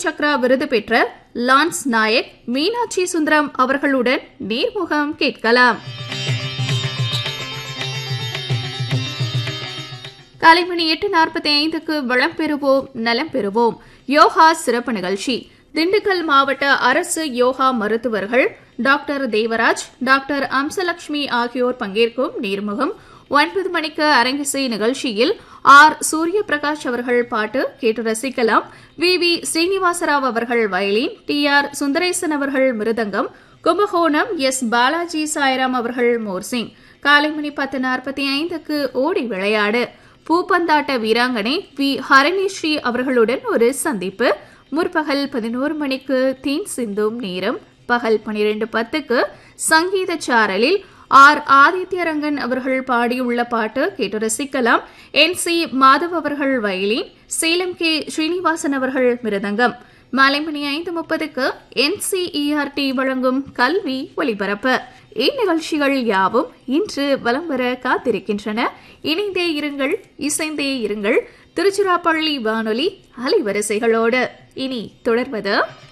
சக்ரா விருது பெற்ற லான்ஸ் நாயக் மீனாட்சி சுந்தரம் அவர்களுடன் நேர்முகம் கேட்கலாம் காலை மணி எட்டு நாற்பத்தி ஐந்துக்கு வளம் பெறுவோம் நலம் பெறுவோம் யோகா சிறப்பு நிகழ்ச்சி திண்டுக்கல் மாவட்ட அரசு யோகா மருத்துவர்கள் டாக்டர் தேவராஜ் டாக்டர் அம்சலட்சுமி ஆகியோர் பங்கேற்கும் நேர்முகம் ஒன்பது மணிக்கு அரங்கிசை நிகழ்ச்சியில் ஆர் சூரிய பிரகாஷ் அவர்கள் பாட்டு கேட்டு ரசிக்கலாம் வி வி ஸ்ரீனிவாசராவ் அவர்கள் வயலின் டி ஆர் சுந்தரேசன் அவர்கள் மிருதங்கம் கும்பகோணம் எஸ் பாலாஜி சாய்ராம் அவர்கள் மோர்சிங் காலை மணி பத்து நாற்பத்தி ஐந்துக்கு ஓடி விளையாடு பூப்பந்தாட்ட வீராங்கனை வி ஹரணிஸ்ரீ அவர்களுடன் ஒரு சந்திப்பு முற்பகல் பதினோரு மணிக்கு தீன் சிந்தும் நேரம் பகல் பனிரெண்டு பத்துக்கு சங்கீத சாரலில் ஆர் ஆதித்யரங்கன் அவர்கள் பாடியுள்ள பாட்டு கேட்டு ரசிக்கலாம் என் சி மாதவ் அவர்கள் வயலின் சேலம் கே ஸ்ரீனிவாசன் அவர்கள் மிருதங்கம் மாலை மணி ஐந்து முப்பதுக்கு என்சிஇஆர்டி வழங்கும் கல்வி ஒலிபரப்பு இந்நிகழ்ச்சிகள் யாவும் இன்று வலம் வர காத்திருக்கின்றன இணைந்தே இருங்கள் இசைந்தே இருங்கள் திருச்சிராப்பள்ளி வானொலி அலைவரிசைகளோடு இனி தொடர்வது